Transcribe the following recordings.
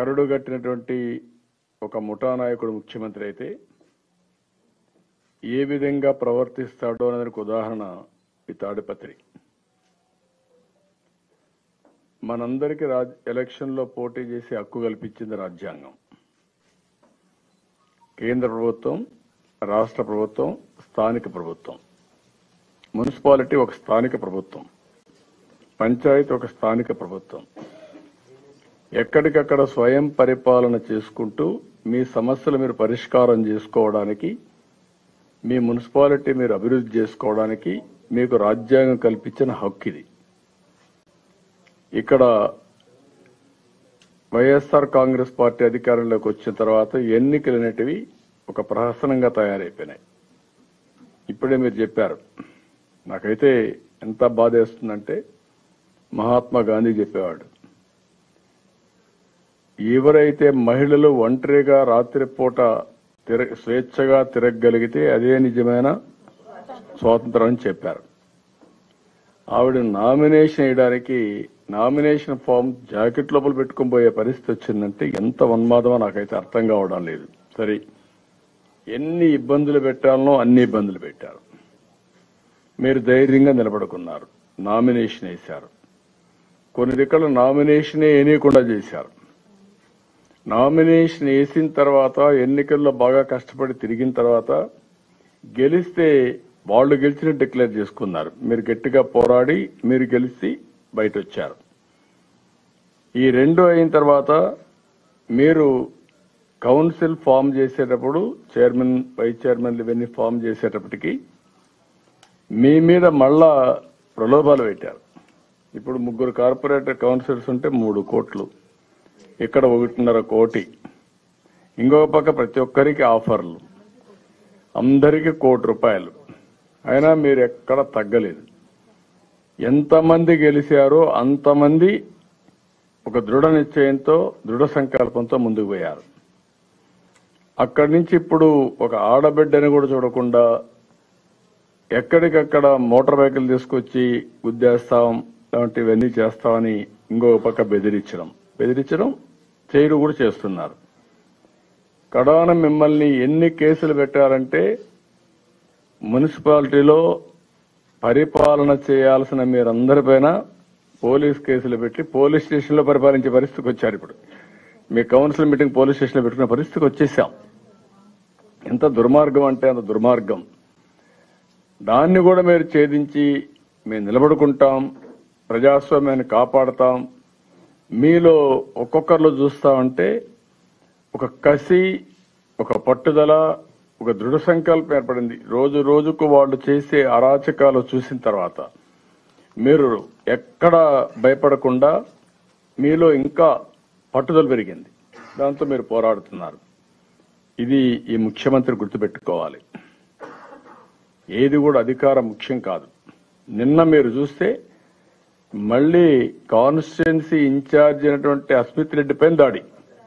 కరుడు కట్టినటువంటి ఒక ముఠా నాయకుడు ముఖ్యమంత్రి అయితే ఏ విధంగా ప్రవర్తిస్తాడో అనేదానికి ఉదాహరణ ఈ తాడిపత్రి మనందరికీ రాజ్ ఎలక్షన్లో పోటీ చేసి హక్కు కల్పించింది రాజ్యాంగం కేంద్ర ప్రభుత్వం రాష్ట్ర ప్రభుత్వం స్థానిక ప్రభుత్వం మున్సిపాలిటీ ఒక స్థానిక ప్రభుత్వం పంచాయతీ ఒక స్థానిక ప్రభుత్వం ఎక్కడికక్కడ స్వయం పరిపాలన చేసుకుంటూ మీ సమస్యలు మీరు పరిష్కారం చేసుకోవడానికి మీ మున్సిపాలిటీ మీరు అభివృద్ధి చేసుకోవడానికి మీకు రాజ్యాంగం కల్పించిన హక్కు ఇది ఇక్కడ వైఎస్ఆర్ కాంగ్రెస్ పార్టీ అధికారంలోకి వచ్చిన తర్వాత ఎన్నికలు అనేటివి ఒక ప్రహసనంగా తయారైపోయినాయి ఇప్పుడే మీరు చెప్పారు నాకైతే ఎంత బాధేస్తుందంటే మహాత్మా గాంధీ చెప్పేవాడు ఎవరైతే మహిళలు ఒంటరిగా రాత్రిపూట తిర స్వేచ్ఛగా తిరగగలిగితే అదే నిజమైన స్వాతంత్రం అని చెప్పారు ఆవిడ నామినేషన్ వేయడానికి నామినేషన్ ఫామ్ జాకెట్ లోపల పెట్టుకుని పోయే పరిస్థితి వచ్చిందంటే ఎంత ఉన్మాదమో నాకైతే అర్థం కావడం లేదు సరే ఎన్ని ఇబ్బందులు పెట్టాలనో అన్ని ఇబ్బందులు పెట్టారు మీరు ధైర్యంగా నిలబడుకున్నారు నామినేషన్ వేశారు కొన్ని దిక్కల నామినేషనే వేయకుండా చేశారు నామినేషన్ వేసిన తర్వాత ఎన్నికల్లో బాగా కష్టపడి తిరిగిన తర్వాత గెలిస్తే వాళ్ళు గెలిచినట్టు డిక్లేర్ చేసుకున్నారు మీరు గట్టిగా పోరాడి మీరు గెలిచి బయట వచ్చారు ఈ రెండు అయిన తర్వాత మీరు కౌన్సిల్ ఫామ్ చేసేటప్పుడు చైర్మన్ వైస్ చైర్మన్ ఇవన్నీ ఫామ్ చేసేటప్పటికి మీ మీద మళ్ళా ప్రలోభాలు పెట్టారు ఇప్పుడు ముగ్గురు కార్పొరేటర్ కౌన్సిలర్స్ ఉంటే మూడు కోట్లు ఇక్కడ ఒకటిన్నర కోటి ఇంకొక పక్క ప్రతి ఒక్కరికి ఆఫర్లు అందరికీ కోటి రూపాయలు అయినా మీరు ఎక్కడ తగ్గలేదు ఎంతమంది గెలిచారో అంతమంది ఒక దృఢ నిశ్చయంతో దృఢ సంకల్పంతో ముందుకు పోయారు అక్కడి నుంచి ఇప్పుడు ఒక ఆడబిడ్డని కూడా చూడకుండా ఎక్కడికక్కడ మోటార్ వెహికల్ తీసుకొచ్చి గుద్దేస్తాం లాంటివన్నీ చేస్తామని ఇంకొక పక్క బెదిరించడం బెదిరించడం చేయడం కూడా చేస్తున్నారు కడాన మిమ్మల్ని ఎన్ని కేసులు పెట్టారంటే మున్సిపాలిటీలో పరిపాలన చేయాల్సిన మీరందరిపైన పోలీస్ కేసులు పెట్టి పోలీస్ స్టేషన్లో పరిపాలించే పరిస్థితికి వచ్చారు ఇప్పుడు మీ కౌన్సిల్ మీటింగ్ పోలీస్ స్టేషన్లో పెట్టుకునే పరిస్థితికి వచ్చేసాం ఎంత దుర్మార్గం అంటే అంత దుర్మార్గం దాన్ని కూడా మీరు ఛేదించి మేము నిలబడుకుంటాం ప్రజాస్వామ్యాన్ని కాపాడతాం మీలో ఒక్కొక్కరిలో చూస్తామంటే ఒక కసి ఒక పట్టుదల ఒక దృఢ సంకల్పం ఏర్పడింది రోజు రోజుకు వాళ్ళు చేసే అరాచకాలు చూసిన తర్వాత మీరు ఎక్కడ భయపడకుండా మీలో ఇంకా పట్టుదల పెరిగింది దాంతో మీరు పోరాడుతున్నారు ఇది ఈ ముఖ్యమంత్రి గుర్తుపెట్టుకోవాలి ఏది కూడా అధికారం ముఖ్యం కాదు నిన్న మీరు చూస్తే మళ్ళీ కాన్స్టిట్యున్సీ ఇన్ఛార్జ్ అయినటువంటి అస్మిత్ రెడ్డి పైన దాడి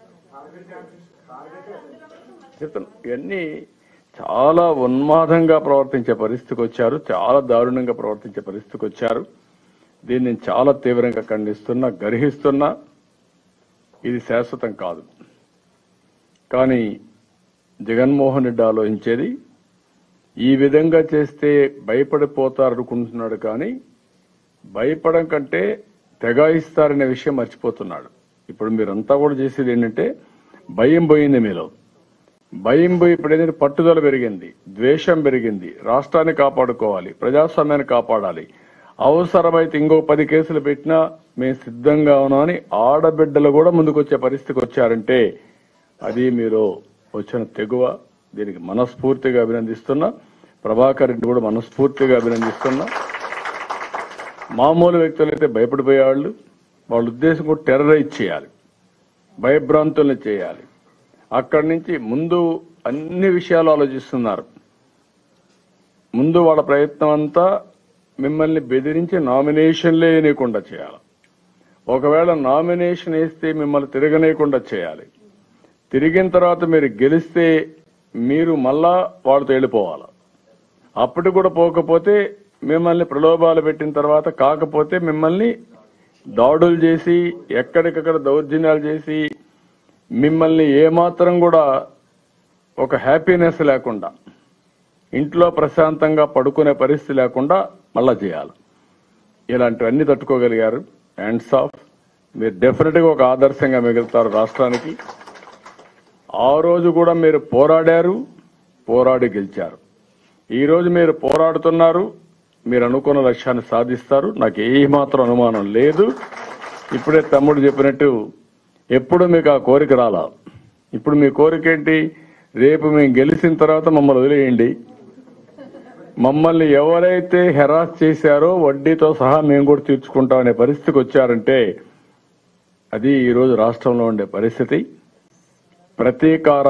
చెప్తాను ఇవన్నీ చాలా ఉన్మాదంగా ప్రవర్తించే పరిస్థితికి వచ్చారు చాలా దారుణంగా ప్రవర్తించే పరిస్థితికి వచ్చారు దీన్ని నేను చాలా తీవ్రంగా ఖండిస్తున్నా గర్హిస్తున్నా ఇది శాశ్వతం కాదు కానీ జగన్మోహన్ రెడ్డి ఆలోచించేది ఈ విధంగా చేస్తే భయపడిపోతారు అనుకుంటున్నాడు కానీ భయపడం కంటే తెగాయిస్తారనే విషయం మర్చిపోతున్నాడు ఇప్పుడు మీరంతా కూడా చేసేది ఏంటంటే భయం పోయింది మీలో భయం పోయి ఇప్పుడు ఏంటంటే పట్టుదల పెరిగింది ద్వేషం పెరిగింది రాష్ట్రాన్ని కాపాడుకోవాలి ప్రజాస్వామ్యాన్ని కాపాడాలి అవసరమైతే ఇంకో పది కేసులు పెట్టినా మేము సిద్ధంగా ఉన్నామని ఆడబిడ్డలు కూడా ముందుకొచ్చే పరిస్థితికి వచ్చారంటే అది మీరు వచ్చిన తెగువ దీనికి మనస్ఫూర్తిగా అభినందిస్తున్నా ప్రభాకర్ రెడ్డి కూడా మనస్ఫూర్తిగా అభినందిస్తున్నా మామూలు వ్యక్తులైతే భయపడిపోయేవాళ్ళు వాళ్ళ ఉద్దేశం కూడా టెర్రరైజ్ చేయాలి భయభ్రాంతుల్ని చేయాలి అక్కడి నుంచి ముందు అన్ని విషయాలు ఆలోచిస్తున్నారు ముందు వాళ్ళ ప్రయత్నం అంతా మిమ్మల్ని బెదిరించి నామినేషన్లే వేయకుండా చేయాలి ఒకవేళ నామినేషన్ వేస్తే మిమ్మల్ని తిరగనేయకుండా చేయాలి తిరిగిన తర్వాత మీరు గెలిస్తే మీరు మళ్ళా వాళ్ళతో వెళ్ళిపోవాలి అప్పటి కూడా పోకపోతే మిమ్మల్ని ప్రలోభాలు పెట్టిన తర్వాత కాకపోతే మిమ్మల్ని దాడులు చేసి ఎక్కడికక్కడ దౌర్జన్యాలు చేసి మిమ్మల్ని ఏమాత్రం కూడా ఒక హ్యాపీనెస్ లేకుండా ఇంట్లో ప్రశాంతంగా పడుకునే పరిస్థితి లేకుండా మళ్ళా చేయాలి ఇలాంటివన్నీ తట్టుకోగలిగారు హ్యాండ్స్ ఆఫ్ మీరు డెఫినెట్ గా ఒక ఆదర్శంగా మిగులుతారు రాష్ట్రానికి ఆ రోజు కూడా మీరు పోరాడారు పోరాడి గెలిచారు ఈ రోజు మీరు పోరాడుతున్నారు మీరు అనుకున్న లక్ష్యాన్ని సాధిస్తారు నాకు ఏ మాత్రం అనుమానం లేదు ఇప్పుడే తమ్ముడు చెప్పినట్టు ఎప్పుడు మీకు ఆ కోరిక రాలా ఇప్పుడు మీ కోరిక ఏంటి రేపు మేము గెలిచిన తర్వాత మమ్మల్ని వదిలేయండి మమ్మల్ని ఎవరైతే హెరాస్ చేశారో వడ్డీతో సహా మేము కూడా తీర్చుకుంటాం అనే పరిస్థితికి వచ్చారంటే అది ఈరోజు రాష్ట్రంలో ఉండే పరిస్థితి ప్రతీకార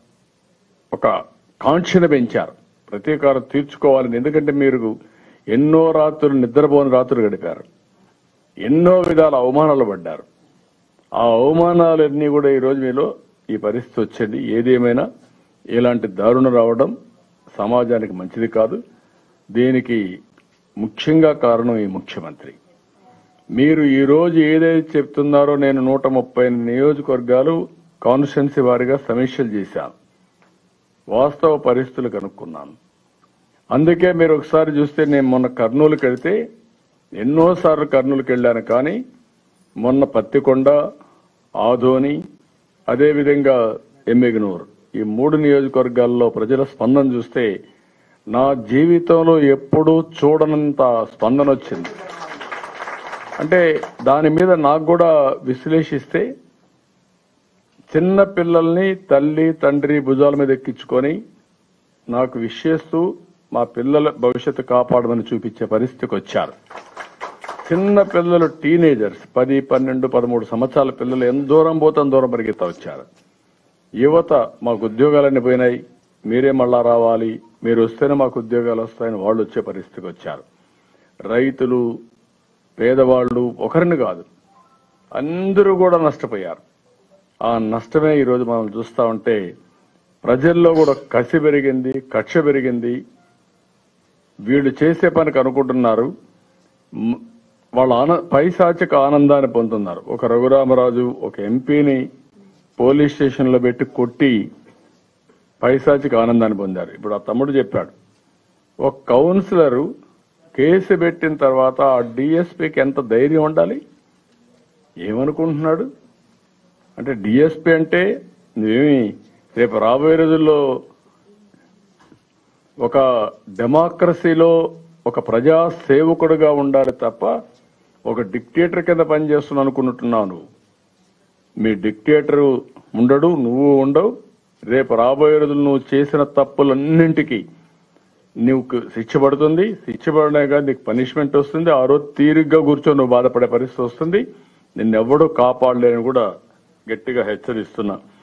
ఒక కాంక్షను పెంచారు ప్రతీకారం తీర్చుకోవాలని ఎందుకంటే మీరు ఎన్నో రాత్రులు నిద్రపోని రాత్రులు గడిపారు ఎన్నో విధాల అవమానాలు పడ్డారు ఆ అవమానాలన్నీ కూడా ఈరోజు మీలో ఈ పరిస్థితి వచ్చింది ఏదేమైనా ఇలాంటి దారుణం రావడం సమాజానికి మంచిది కాదు దీనికి ముఖ్యంగా కారణం ఈ ముఖ్యమంత్రి మీరు ఈ రోజు ఏదైతే చెప్తున్నారో నేను నూట ముప్పై నియోజకవర్గాలు కాన్స్టిట్యున్సీ వారిగా సమీక్షలు చేశాను వాస్తవ పరిస్థితులు కనుక్కున్నాను అందుకే మీరు ఒకసారి చూస్తే నేను మొన్న కర్నూలుకి వెళ్తే ఎన్నోసార్లు కర్నూలుకి వెళ్ళాను కానీ మొన్న పత్తికొండ ఆదోని అదేవిధంగా ఎమ్మిగనూరు ఈ మూడు నియోజకవర్గాల్లో ప్రజల స్పందన చూస్తే నా జీవితంలో ఎప్పుడూ చూడనంత స్పందన వచ్చింది అంటే దాని మీద నాకు కూడా విశ్లేషిస్తే చిన్న పిల్లల్ని తల్లి తండ్రి భుజాల మీద ఎక్కించుకొని నాకు విషేస్తూ మా పిల్లల భవిష్యత్తు కాపాడమని చూపించే పరిస్థితికి వచ్చారు చిన్న పిల్లలు టీనేజర్స్ పది పన్నెండు పదమూడు సంవత్సరాల పిల్లలు ఎంత దూరం పోతే అంత దూరం పరిగెత్తా వచ్చారు యువత మాకు ఉద్యోగాలన్నీ పోయినాయి మీరే మళ్ళా రావాలి మీరు వస్తేనే మాకు ఉద్యోగాలు వస్తాయని వాళ్ళు వచ్చే పరిస్థితికి వచ్చారు రైతులు పేదవాళ్ళు ఒకరిని కాదు అందరూ కూడా నష్టపోయారు ఆ నష్టమే ఈరోజు మనం చూస్తా ఉంటే ప్రజల్లో కూడా కసి పెరిగింది కక్ష పెరిగింది వీళ్ళు చేసే పనికి అనుకుంటున్నారు మ్, వాళ్ళ ఆన పైశాచిక ఆనందాన్ని పొందుతున్నారు ఒక రఘురామరాజు ఒక ఎంపీని పోలీస్ స్టేషన్లో పెట్టి కొట్టి పైశాచిక ఆనందాన్ని పొందారు ఇప్పుడు ఆ తమ్ముడు చెప్పాడు ఒక కౌన్సిలరు కేసు పెట్టిన తర్వాత ఆ డిఎస్పీకి ఎంత ధైర్యం ఉండాలి ఏమనుకుంటున్నాడు అంటే డిఎస్పీ అంటే నువ్వేమి రేపు రాబోయే రోజుల్లో ఒక డెమోక్రసీలో ఒక ప్రజా సేవకుడుగా ఉండాలి తప్ప ఒక డిక్టేటర్ కింద పనిచేస్తున్నా అనుకుంటున్నావు నువ్వు మీ డిక్టేటర్ ఉండడు నువ్వు ఉండవు రేపు రాబోయే రోజులు నువ్వు చేసిన తప్పులన్నింటికి నీకు శిక్ష పడుతుంది శిక్ష పడినాక నీకు పనిష్మెంట్ వస్తుంది ఆ రోజు తీరిగ్గా కూర్చొని నువ్వు బాధపడే పరిస్థితి వస్తుంది నిన్నెవ్వడూ కాపాడలేని కూడా గట్టిగా హెచ్చరిస్తున్నా